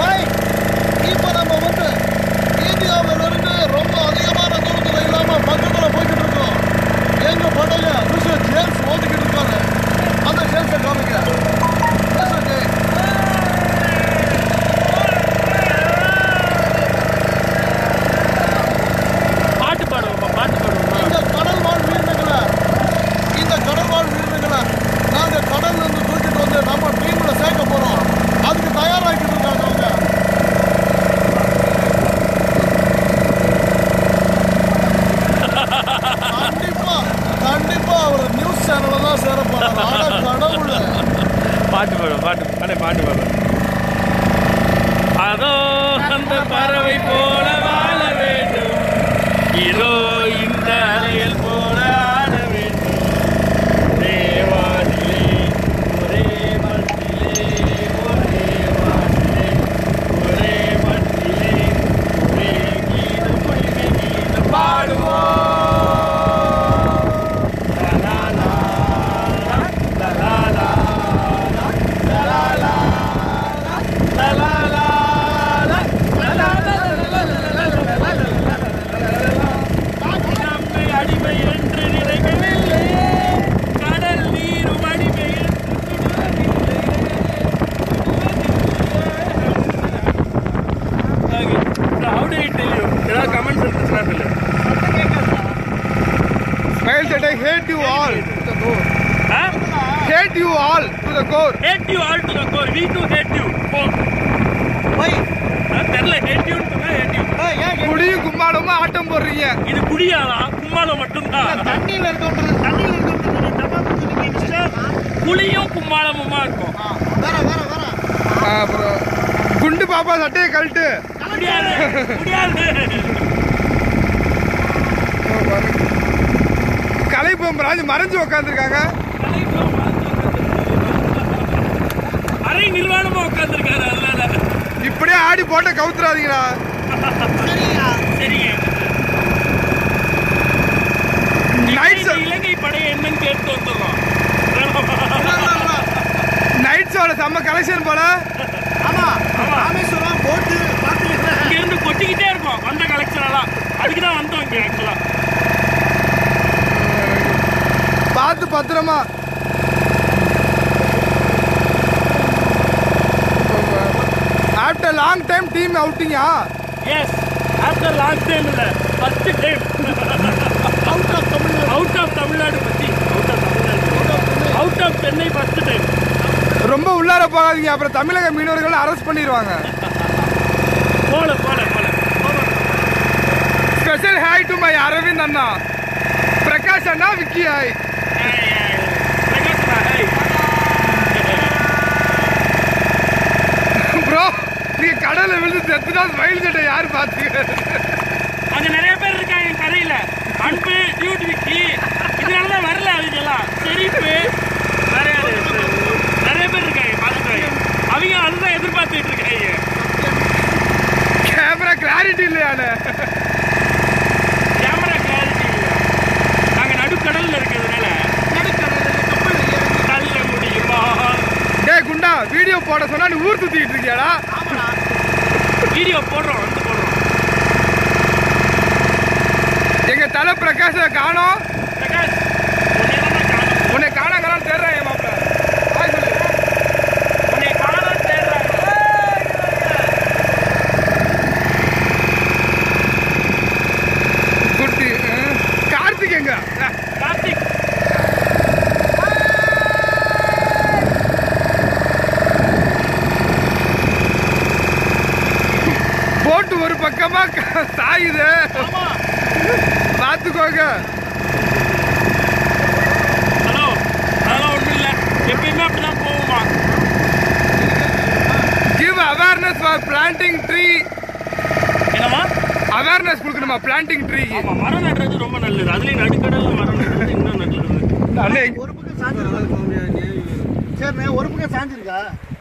Right இப்போ நம்ம வந்து இந்தியாவிலிருந்து ரொம்ப அதிகமான தூரத்தில் இல்லாம பக்கத்துல போய்கிட்டு இருக்கோம் எங்க படைய மிஸ்டர் ஜேம்ஸ் ஓதிக்கிட்டு இருக்காரு அந்த ஜேம்ஸை காமிக்க மிஸ்டர் ஜேம்ஸ் பாட்டு பாடுவோம்ப்பா பாட்டு பாடுவோம் இந்த கடல் வாழ் உயிரினங்களை இந்த கடல் வாழ் உயிரினங்களை நாங்க கடல்ல இருந்து தூக்கிட்டு வந்து நம்ம டீம்ல சேர்க்க போறோம் அதுக்கு தயாராகிட்டு இருக்காங்க அவங்க கண்டிப்பா கண்டிப்பா அவர் நியூஸ் சேனல்ல தான் சேர போறாரு ஆனா கடவுள பாட்டு பாடுவோம் பாட்டு அண்ணே பாட்டு பாடுவோம் அதோ அந்த பறவை போல வாழ வேண்டும் இதோ இந்த அலைகள் போல ஆட வேண்டும் ஒரே வானிலே ஒரே மட்டிலே ஒரே வானிலே ஒரே மட்டிலே ஒரே கீதம் உரிமை கீதம் பாடுவோம் லா, லா, லா, லா, லா, லா, லா, லா, லா, லா, லா, லா, லா, லா, லா, நம்மை அடிமை என்று நினைக்கவில்லை கடல் நீரும் அடிமை என்று How do I tell you? ஏதாவது comments இருந்துச்சுன்னா சொல்லு. Smile that I hate you all to the core. Ah? Hate you all to the core. Hate you all to the core. We too hate you. போ. ஆ, தெரியல hate you ன்னு சொன்னா hate you. குடியும் கும்மாளமும் ஆட்டம் போடுறீங்க இது குடியாளா கும்மாளம் மட்டும்தான் தண்ணியில இருக்கோன்றது தண்ணியில இருக்கோன்றது டப்பா பிடிச்சி மிஸ்டர் புளியும் கும்மாளமுமா இருக்கும் வேற வேற வேற ஆ, அப்புறம் குண்டு பாப்பா சட்டையை கழட்டு முடியாது முடியாது கலைப்பம்பராஜ் மறைஞ்சு உக்காந்துருக்காங்க அரை நிர்வாணமா உட்கார்ந்துருக்காரு அதனால இப்படியே ஆடி போட்ட கவுத்துறாதீங்கடா சரிங்க நைட் இந்த இலங்கை படை என்னன்னு கேட்டு வந்துடுறோம் நைட் ஷோட செம்ம கலெக்ஷன் போல ஆமா ராமேஸ்வரம் போட்டு பாத்துக்கிறேன் இங்க இருந்து கொட்டிக்கிட்டே இருக்கும் வந்த கலெக்ஷன் எல்லாம் அதுக்கு தான் வந்தோம் இங்க ஆக்சுவலா பார்த்து பத்திரமா ஆஃப்டர் லாங் டைம் டீம் அவுட்டிங்கா எஸ் ஆஃப்டர் லாஸ்ட் டைம் இல்ல first time out of Tamil Nadu out of Tamil Nadu பத்தி out of Tamil Nadu out of Chennai first time ரொம்ப உள்ளார போகாதீங்க அப்புறம் தமிழக மீனவர்கள் அரெஸ்ட் பண்ணிடுவாங்க போல போல போல special hi to my Aravind அண்ணா பிரகாஷ் அண்ணா விக்கி ஹாய் ஏய், ஏய், பிரகாஷ் ராய். ப்ரோ நீங்க கடல்ல விழுந்து செத்துனா மயில் சட்டை யார் பாத்துக்கிறது அங்க நிறைய பேர் இருக்காங்க கரையில அன்பு டியூட் விக்கி இதனால தான் வரல அவங்க எல்லாம் செரிப்பு நிறைய நிறைய பேர் இருக்காங்க பார்த்துட்டு அவங்க அதுதான் எதிர்பார்த்துட்டு இருக்காங்க கேமரா கிளாரிட்டி இல்லையானே கேமரா கிளாரிட்டி இல்லை நாங்கள் நடுக்கடல்ல இருக்கிறதுனால தள்ள முடியுமா டேய் குண்டா வீடியோ போட சொன்னா நீ ஊர் சுத்திட்டு இருக்கியாடா வீடியோ போடுறோம் வந்து போடுறோம் எங்க தலை பிரகாஷ காணோம் பிரகாஷ் உன்னை தான் காணும் உன்னை காணாங்களான்னு தேடுறேன் என் மாப்பிள்ள ஹாய் சொல்லு உன்னை காணும் தேடுறாங்க குட்டி அஹ், கார்த்திக் எங்க அஹ், கார்த்திக் போட்டு ஒரு பக்கமா க- சாயுது பாத்துக்கோங்க ஹலோ அதெல்லாம் ஒன்றும் இல்லை எப்பயுமே அப்படிதான் போகுமா give awareness for planting tree என்னமா அவேர்னஸ் கொடுக்கணுமா பிளான்டிங் ட்ரீ ஆமா மரம் நடுறது ரொம்ப நல்லது அதுலயும் நடுக்கடல்ல மரம் நடுறது இன்னும் நல்லது அண்ணே ஒரு பக்கம் சாஞ்சிருக்கா சரிண்ணே ஒரு பக்கம் சாஞ்சிருக்கா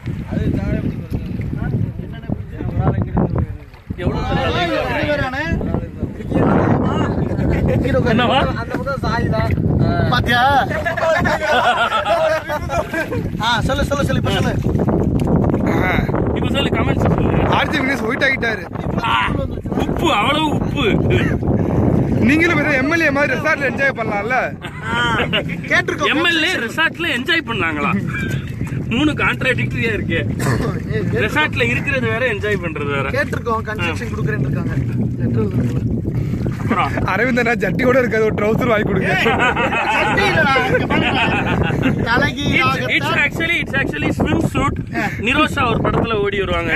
எவ்வளவு நல்லது. ரெண்டு பேரானே என்னவா பாத்தியா ஆ சொல்லு சொல்லு சொல்லு இப்ப சொல்லு இப்ப சொல்லு கமெண்ட்ஸ் சொல்லு கார்த்திக் வினேஷ் ஒயிட் ஆகிட்டாரு ஆ, உப்பு அவ்வளவு உப்பு நீங்களும் ஏதோ எம்எல்ஏ மாதிரி ரெசார்ட்ல என்ஜாய் பண்ணலாம்ல கேட்டிருக்கோம் எம்எல்ஏ ரிசார்ட்ல என்ஜாய் பண்ணாங்களா மூணு கான்ட்ராடிக்டரியா இருக்கு ரிசார்ட்ல இருக்கிறது வேற என்ஜாய் பண்றது வேற கேட்டிருக்கோம் கன்ஸ்ட்ரக்ஷன் கொடுக்குறேன்னு இருக்காங்க லெட்டர் எழுதுறாங்களா அப்புறம் அரவிந்தனா ஜட்டியோட இருக்காது ஒரு ட்ரௌசர் வாங்கி கொடுங்க it's actually it's actually swimsuit Nirosha ஒரு படத்துல ஓடி வருவாங்க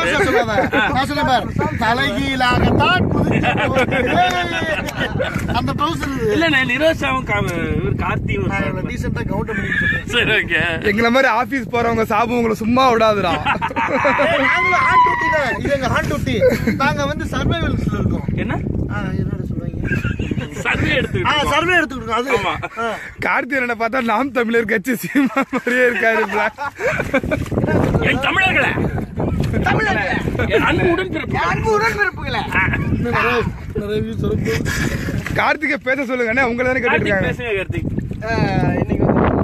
தலைகீழாகத்தான் குதித்து போகிறேன். அந்த ட்ரௌசர் இல்லண்ணே நிரோஷாவும் கா- இவர் கார்த்தியும் இருப்பாங்க. டீசெண்டா கவுண்ட் பண்ணி சொல்றேன் சரி ஓகே எங்களை மாதிரி ஆபீஸ் போறவங்க சாபம் உங்களை சும்மா விடாதுடா நாங்களும் ஆன் டியூட்டி தான் இது எங்க ஆன் டியூட்டி நாங்க வந்து சர்வைவல்ஸ்ல இருக்கோம் என்ன ஆ, என்னடா சொல்லுவாங்க சர்வே ஆ எடுத்து சர்வே எடுத்துக்கிட்டு அது ஆமா. ஆ. கார்த்திகனை பார்த்தா நாம் தமிழர் கட்சி சீமா மாதிரியே இருக்காரு black. என் தமிழர்களே என் அன்பு உடன்பிறப்புகளே. இன்னும் நிறைய நிறைய views இருக்கு. கார்த்திகை பேச சொல்லுங்க அண்ணே உங்களை தானே கார்த்திக் கேட்டுருக்காங்க பேசுங்க கார்த்திக் இன்னைக்கு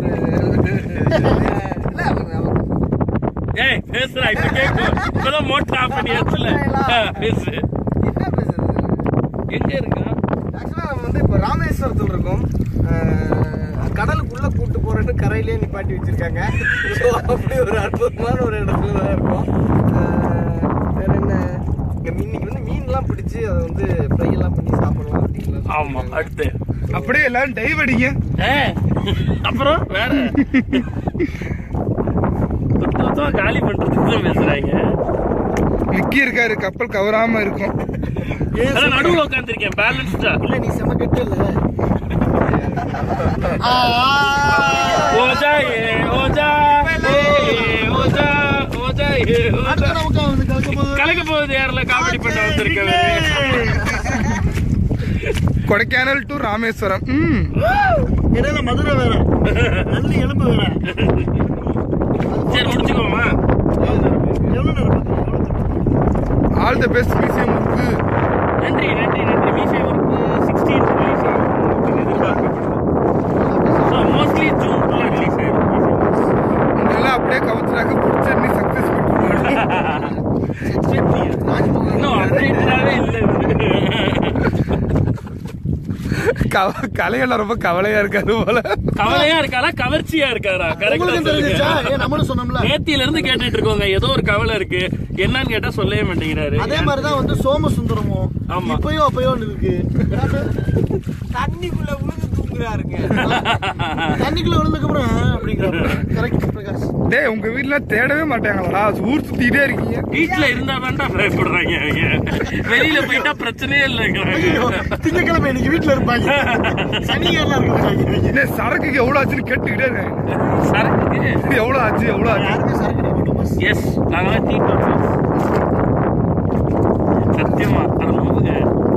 ஏய் பேசுறா இப்ப கேட்கும் இப்பதான் மோட்டர் ஆஃப் பண்ணியாச்சுல ஆ, பேசு என்ன பேசுறது எங்க இருக்கா ஆக்சுவலா நம்ம வந்து இப்போ ராமேஸ்வரத்தில் இருக்கோம் அஹ், கடலுக்குள்ள கூட்டு போறேன்னு கரையிலே நிப்பாட்டி வச்சிருக்காங்க ஸோ அப்படி ஒரு அற்புதமான ஒரு இடத்துல தான் இருக்கோம் அஹ், வேற என்ன இங்க இன்னைக்கு வந்து மீன்லாம் பிடிச்சு அதை வந்து ஃப்ரை எல்லாம் பண்ணி சாப்பிடலாம் அப்படின்லாம் ஆமா அடுத்து அப்படியே எல்லாரும் டைவ் அடிங்க ஏ, அப்புறம் வேற தொட்டு தொட்டா காலி பண்றதுக்கு தான் பேசுறாங்க நிக்கி இருக்காரு கப்பல் கவராம இருக்கும் அதான் நடுவுல உட்காந்துருக்கேன் பேலன்ஸ்டா இல்ல நீ செம கெட்டு இல்ல ஆ, ஓஜா ஏ ஓஜா ஏ ஓஜா ஓஜா ஏ ஓஜா அடுத்த நமக்கு வந்து கலக்க போகுது. கலக்க போகுது யாரில் காமெடி பண்ண வந்திருக்கவரு கொடைக்கானல் டு ராமேஸ்வரம் ம் இடையில மதுரை வேற நல்லி எலும்பு வேற சரி முடிச்சுக்கோமா எவ்வளவு நேரம் பாக்குறீங்க? எவ்வளவு நேரம்? ஆல் த பெஸ்ட் மியூசியம் இருக்கு நன்றி நன்றி நன்றி மீசை ஒர்க்கு சிக்ஸ்டீன் ரிலீஸ் ஆகும் எதிர்பார்க்கப்படுது ஸோ மோஸ்ட்லி ஜூன்குள்ள ரிலீஸ் ஆயிடும் இதெல்லாம் அப்படியே கவுத்துறாக்க பிடிச்ச நீ சக்சஸ் இன்னும் அப்டேட்டடாகவே இல்லை கலையெல்லாம் ரொம்ப கவலையா இருக்காது போல கவலையா இருக்காரா கவர்ச்சியா இருக்காரா உங்களுக்கும் தெரிஞ்சிச்சா கரெக்டா ஏன் நம்மளும் சொன்னோம்ல நேத்தியில இருந்து கேட்டுட்டு இருக்கோங்க ஏதோ ஒரு கவலை இருக்கு என்னன்னு கேட்டா சொல்லவே மாட்டேங்கிறாரு அதே மாதிரிதான் வந்து சோமசுந்தரமும் ஆமா. இப்பயோ அப்பயோ இருக்கு தண்ணிக்குள்ள உழுது தூங்குறாருங்க தண்ணிக்குள்ள விழுந்ததுக்கு அப்புறம் அப்படிங்கிற கரெக்ட் பிரகாஷ் டேய் உங்க வீட்ல தேடவே மாட்டாங்களா ஊர் சுத்திட்டே இருக்கீங்க வீட்டுல இருந்தா வேண்டாம் பயப்படுறாங்க அவங்க வெளியில போயிட்டா பிரச்சனையே ஐயோ, இல்லைங்கிறாங்க திங்கட்கிழமை இன்னைக்கு வீட்டுல இருப்பாங்க சனிக்கிழமை இருக்காங்க டேய் சரக்குக்கு எவ்வளவு ஆச்சுன்னு கேட்டுக்கிட்டே இருக்காங்க சரக்கு எவ்வளவு ஆச்சு எவ்வளவு ஆச்சு யாருமே சரக்கு அடிக்க மாட்டோம் boss. எஸ் நாங்களாம் டீ பர்ச்சேஸ் சத்தியமா அதை நம்புங்க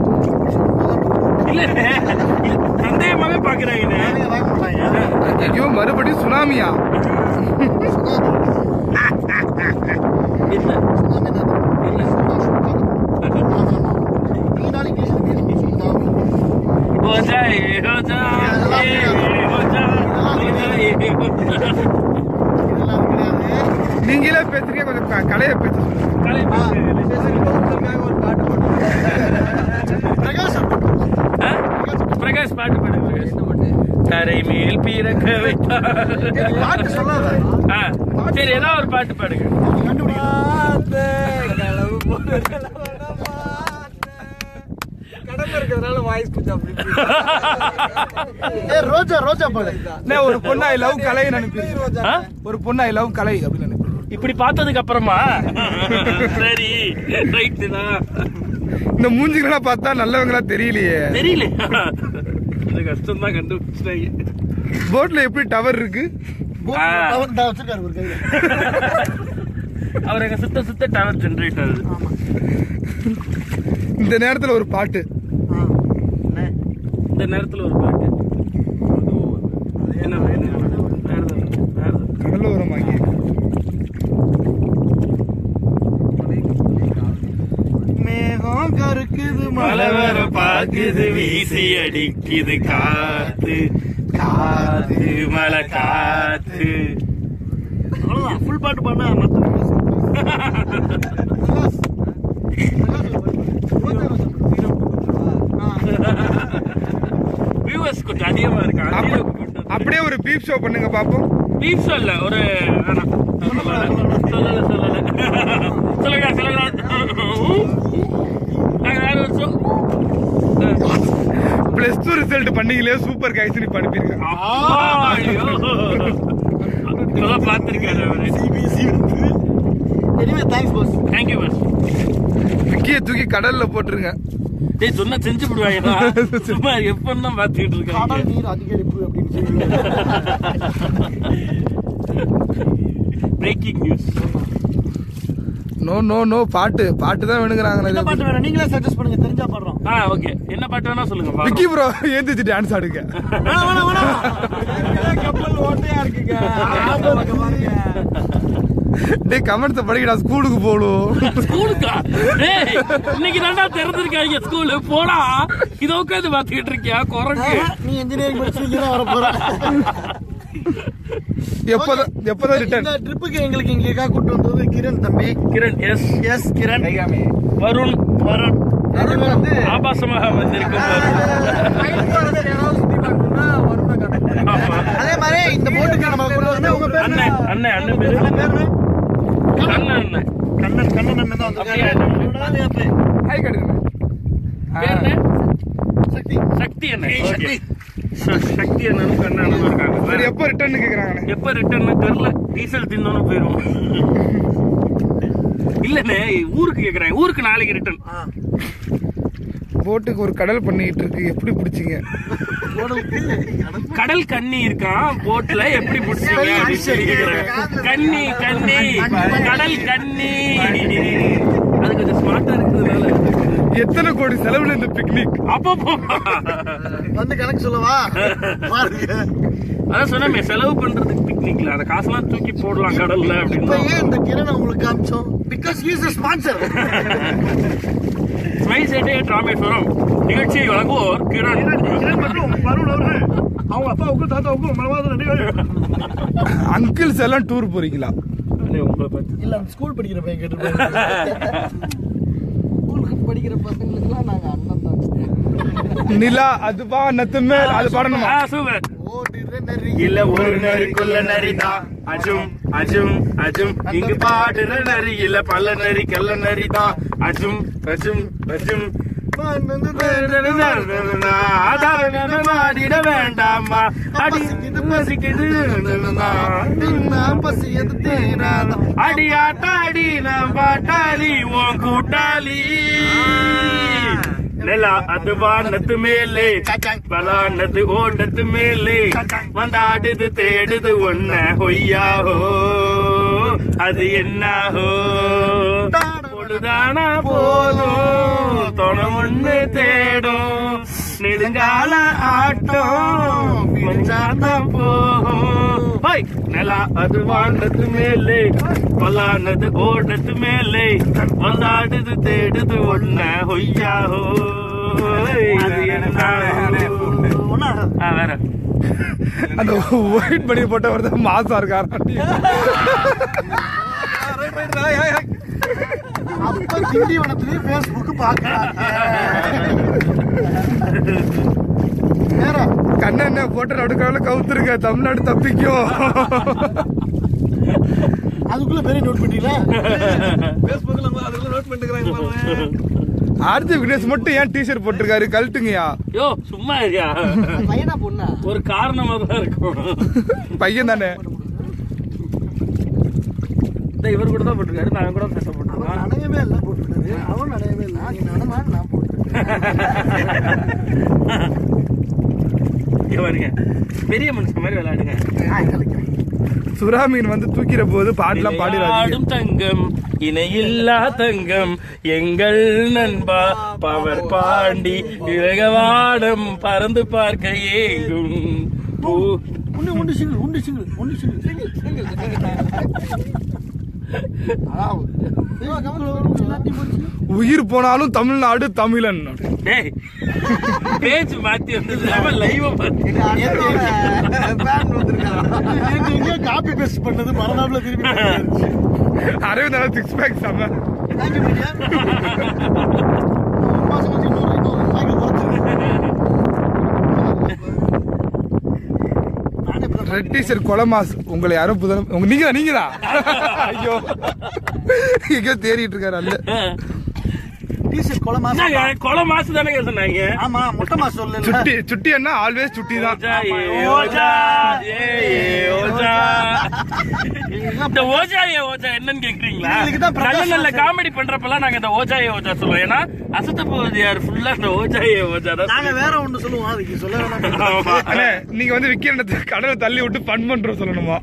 இல்ல சந்தேகமாவே பாக்குறாங்கண்ணே யாரையும் வாங்க மாட்டாங்க ஐயோ மறுபடியும் சுனாமியா இல்ல சுனாமி என்ன? இல்ல நீங்க நாளைக்கு இங்கிலீஷ்ல பேசுங்க, சுனாமி. ஓஜா ஏ ஓஜா ஏ ஓஜா ஓஜா ஏ ஓஜா இதெல்லாம் கிடையாது நீங்களே பேசுறீங்க கொஞ்சம் க- கலையை பேச சொல்லுங்க கலை பேசுறதுக்காக ஒரு பாட்டு பாடுறேன் பிரகாஷ் ஆ? பிரகாஷ் பாட்டு பாடு பிரகாஷ் கரை மேல் பிறக்க வைத்தார் பாட்டு சொல்லாத ஆ, சரி ஏதாவது ஒரு பாட்டு பாடுங்க களவு போன களவன பார்த்தேன். கடமை இருக்கிறதுனால வாய்ஸ் கொஞ்சம் அப்படி இப்படி. ஏ ரோஜா ரோஜா பாடு அண்ணே, ஒரு பொண்ணு ஐ லவ் கலைன்னு அனுப்பி ஆ? ஒரு பொண்ணு ஐ லவ் கலை அப்படின்னு அனுப்பி இப்படி பார்த்ததுக்கு அப்புறமா சரி ரைட்டு தான் இந்த மூஞ்சிகளெல்லாம் பார்த்தா நல்லவங்களா தெரியலையே தெரியல இது கஷ்டம் தான் கண்டுபிடிச்சிட்டாங்க போட்ல எப்படி டவர் இருக்கு ஆ. அவர் தான் வச்சிருக்காரு ஒரு கையில அவர் எங்க சுத்த சுத்த டவர் ஜென்ரேட் ஆகுது இந்த நேரத்துல ஒரு பாட்டு ஆ. என்ன? இந்த நேரத்துல ஒரு பாட்டு என்ன என்ன வேற எதுவும் வேற எதுவும். கடலோரம் வாங்கி மேகம் கருக்குது மழை வர பாக்குது வீசி அடிக்குது காத்து காத்து மழை காத்து அவ்வளவுதான் ஃபுல் பாட்டு பாடினா மத்த அதிகமா இருக்கா அப்ப- அப்படியே ஒரு பீப் ஷோ பண்ணுங்க பாப்போம் பீப் சொல்ல ஒரு வேணாம். சொல்லல சொல்லல சொல்லுங்க சொல்லுங்க நாங்க வேற ஒரு சொல் பிளஸ் டூ ரிசல்ட் பண்ணீங்களே சூப்பர் கைஸ் நீ அனுப்பியிருக்கேன் இப்பதான் பார்த்திருக்காரு அவரு சிபிசி வந்து anyway thanks boss thank you boss விக்கிய தூக்கி கடல்ல போட்டுருங்க டேய் சொன்னா செஞ்சு விடுவாங்கடா சும்மா எப்பன்னா பாத்துக்கிட்டு இருக்காங்க கடல் நீர் அதிகரிப்பு அப்படின்னு சொல்லி breaking news no no no பாட்டு பாட்டு தான் என்ன வேணுங்கிறாங்க பாட்டு வேற நீங்களே சஜஸ்ட் பண்ணுங்க தெரிஞ்சா பாடுறோம் ஆ ஓகே என்ன பாட்டு வேணா சொல்லுங்க பாக்கலாம். விக்கி ப்ரோ ஏந்திச்சு டான்ஸ் ஆடுங்க வேணாம் வேணாம் வேணாம் கப்பல் ஓட்டையா இருக்குங்க டேய் கமெண்ட்ஸ் படிக்கடா ஸ்கூலுக்கு போகணும் ஸ்கூலுக்கா டேய் இன்னைக்கு தான்டா திறந்திருக்காங்க ஸ்கூல் போடா இத உட்காந்து பாத்துக்கிட்டு இருக்கியா குரங்கு நீ இன்ஜினியரிங் படிச்சு தான் வர போற எப்போதான் எப்போதான் ரிட்டர்ன் இந்த ட்ரிப்புக்கு எங்களுக்கு இங்கேக்கா கூட்டு வந்தது கிரண் தம்பி கிரண் எஸ் எஸ் கிரண் வருண் வருண் ரெண்டு பேரும் வந்து ஆபாசமாக வந்திருக்கும் வருண் ஆமா. அதே மாதிரி இந்த போட்டுக்கு நம்ம கூட வந்து உங்க பேர் என்ன? அண்ணன் அண்ணன் அண்ணன் பேரு அண்ணன் பேர் என்ன? அண்ணன் அண்ணன் கண்ணன் கண்ணன் அண்ணன் தான் அப்படியா? வந்திருக்காரு இவரோட பேர் ஹாய் கடுங்க பேர் என்ன? சக்தி சக்தி அண்ணன் Okay. ச- சக்தி அண்ணனும் கண்ணனும் இருக்காங்க சரி எப்போ ரிட்டர்ன் கேக்குறாங்கண்ணே எப்ப ரிட்டர்ன் தெரியல டீசல் தின்னோன்னு போயிரும் இல்லண்ணே ஊருக்கு கேக்குறேன் ஊருக்கு நாளைக்கு ரிட்டர்ன் போட்டுக்கு ஒரு கடல் பண்ணிட்டு இருக்கு எப்படி பிடிச்சிங்க கடல் கண்ணி இருக்கான் போட்ல எப்படி பிடிச்சீங்க அப்படின்னு சொல்லி கேக்குறேன் கண்ணி கண்ணி கடல் கண்ணி அது கொஞ்சம் ஸ்மார்ட்டா இருக்கிறதுனால எத்தனை கோடி செலவுல இந்த பிக்னிக் அப்பப்போ வந்து கணக்கு சொல்லவா பாருங்க அதான் சொன்னமே செலவு பண்றதுக்கு பிக்னிக்ல அந்த காசெல்லாம் தூக்கி போடலாம் கடல்ல இப்ப அப்படின்னு ஏன் இந்த கிரண் உங்களுக்கு காமிச்சோம் பிகாஸ் இஸ் ஸ்பான்சர் ஸ்மைல் சேட்டே ராமேஸ்வரம் நிகழ்ச்சியை வழங்குவோர் கிரண் வருண் அவர்கள் அவங்க அப்பாவுக்கும் தாத்தாவுக்கும் மனமாத நன்றிகள் அங்கிள்ஸ் எல்லாம் டூர் போறீங்களா உங்களை பார்த்து இல்ல ஸ்கூல் படிக்கிற பையன் கேட்டு ஸ்கூலுக்கு படிக்கிற பசங்களுக்குலாம் நாங்க அண்ணன் தான் நிலா அது பா நத்துமே அது பாடணுமா ஆ சூப்பர் ஓடுற நரி இல்ல ஒரு நரிக்குள்ள நரிதான் அஜும் அஜும் அஜும் இங்கு பாடுற நரி இல்ல பல நரி கல்ல நரிதான் அஜும் அஜும் அஜும் ஆடிட வேண்டாமா அடி பசிக்குது பசியது தீராத அடி ஆட்டாடி நான் பாட்டாளி உன் கூட்டாளி நிலா அது வானத்து மேலே பலானது ஓடத்து மேலே வந்தாடுது தேடுது ஒன்ன ஹொய்யாஹோ அது என்னாஹோ பொழுதானா போதும் தொண ஒண்ணு தேடும் நெடுங்கால ஆட்டம் கொஞ்சாதான் போகும் ஹோய் நிலா அது வானத்து மேலே பலானது ஓடத்து மேலே வந்தாடுது தேடுது ஒன்ன ஹொய்யாஹோ அது என்ன ஆ, வேற அந்த ஒயிட் பண்ணி போட்ட ஒருத்தர் மாசா இருக்காரு அப்ப திண்டிவனத்திலயும் பேஸ்புக் பாக்குறாங்க வேற கண்ணெண்ண போட்ட நடுக்கால கவுத்துருக்க தமிழ்நாடு தப்பிக்கும் அதுக்குள்ள பெரிய நோட் பண்ணிட்டீங்களா ஆர்ஜி விக்னேஷ் மட்டும் ஏன் டிஷர்ட் போட்டிருக்காரு கழட்டுங்கயா யோ சும்மா இருக்கியா பையனா பொண்ணா ஒரு காரணமா தான் இருக்கும் பையன் தானே இந்த இவர் கூட தான் போட்டிருக்காரு நான் கூட பேச அவன் போட்டிருக்கான் நனையவே இல்லை போட்டுருக்காரு அவன் நனையவே இல்லை நீ நடனா நான் போட்டுருக்கேன் இங்க பாருங்க பெரிய மனுஷன் மாதிரி விளையாடுங்க சுறா மீன் வந்து தூக்கிற போது பாட்டுலாம் பாடிடாதீங்க விளையாடும் தங்கம் இணையில்லா தங்கம் எங்கள் நண்பா பவர் பாண்டி விவேகவாடம் பறந்து பார்க்க ஏங்கும் பூ உண்டு உண்டு சிங்கிள் உண்டு சிங்கிள் உண்டு சிங்கிள் சிங்கிள் சிங்கிள் உயிர் போனாலும் தமிழ்நாடு தமிழன் டேய் பேஜ் மாத்தி வந்தது அவன் லைவ பார்த்து காப்பி பேஸ்ட் பண்ணது மறந்தாப்புல திருப்பி அரவிந்த் சிக்ஸ் பேக் செம்ம தேங்க்யூ மாசம் கழிச்சு இன்னொரு இன்னொரு cycle பார்த்துருக்கேன். ரெட் டீஷர்ட் கொலமாஸ் உங்களை யாரும் புதன் உங்க நீங்க நீங்கதா ஐயோ எங்கேயோ தேடிட்டு இருக்காரு அல்ல டீஷர்ட் கொலை மாசம் என்னங்க, கொலை மாசு தானே சொன்னாங்க ஆமா மொட்டை மாசம் சொல்லல சுட்டி சுட்டி என்ன ஆல்வேஸ் சுட்டி தான் ஓஜா, ஏ, ஓஜா, ஏ, ஏ, ஓஜா. இந்த ஓஜா ஏ ஓஜா என்னன்னு கேக்குறீங்களா இதுக்கு தான் பிரகாஷ் நல்ல நல்ல ராஜ் காமெடி பண்றப்பெல்லாம் நாங்க இந்த ஓஜா ஏ ஓஜா சொல்லுவோம் ஏன்னா அசத்த போகுது யார் ஃபுல்லா இந்த ஓஜா ஏ ஓஜா தான் நாங்க வேற ஒண்ணு சொல்லுவோம் அதுக்கு சொல்ல வேணாம் ஆமா. அண்ணே நீங்க வந்து விக்கிரண்ட கடலை தள்ளி விட்டு ஃபன் பண்றோம் சொல்லணுமா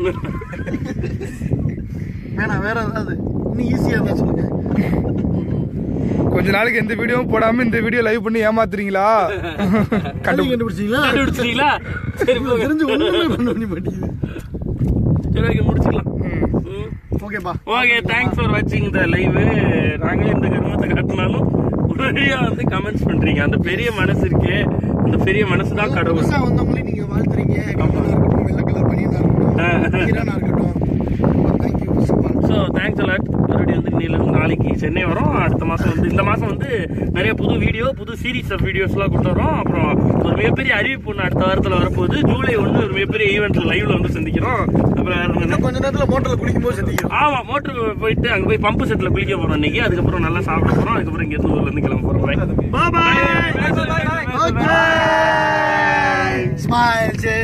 வேணாம் வேற ஏதாவது இன்னும் ஈஸியா தான் சொல்லுங்க கொஞ்ச நாளைக்கு எந்த வீடியோவும் போடாம இந்த வீடியோ லைவ் பண்ணி ஏமாத்துறீங்களா கண்டு கண்டுபிடிச்சீங்களா கண்டுபிடிச்சிட்டீங்களா சரி போங்க. தெரிஞ்சு ஒண்ணுமே பண்ண முடிய மாட்டேங்குது சரி ஓகே முடிச்சுக்கலாம் ம். ஓகேப்பா ஓகே தேங்க்ஸ் ஃபார் வாட்சிங் த லைவ் நாங்களே இந்த கர்மத்தை காட்டினாலும் நிறைய வந்து கமெண்ட்ஸ் பண்றீங்க அந்த பெரிய மனசு இருக்கே அந்த பெரிய மனசு தான் கடவுள் புதுசா வந்தவங்களையும் நீங்க வாழ்த்துறீங்க கம்மனா இருக்கட்டும் வெள்ளை கலர் பனியனா இருக்கட்டும் ஈரனா இருக்கட்டும் thank you super so thanks a lot மறுபடியும் வந்து இன்னிலிருந்து நாளைக்கு சென்னை வரோம் அடுத்த மாதம் வந்து இந்த மாதம் வந்து நிறைய புது வீடியோ புது சீரீஸ் ஆஃப் வீடியோஸ்லாம் கொண்டு வரோம் அப்புறம் ஒரு மிகப்பெரிய அறிவிப்பு ஒன்று அடுத்த வாரத்தில் வரப்போகுது ஜூலை ஒன்று ஒரு மிகப்பெரிய ஈவெண்ட்ல லைவ்ல வந்து சந்திக்கிறோம் அப்புறம் வேற என்ன? இன்னும் கொஞ்ச நேரத்துல மோட்டர்ல குளிக்கும் போது சந்திக்கிறோம் ஆமா மோட்டர் போயிட்டு அங்க போய் பம்பு செட்ல குளிக்க போறோம் இன்னைக்கு அதுக்கப்புறம் நல்லா சாப்பிட போறோம் அதுக்கப்புறம் இங்க இருந்து ஊர்ல இருந்து கிளம்ப போறோம் பாய் ஓகே ஸ்மைல் ஜே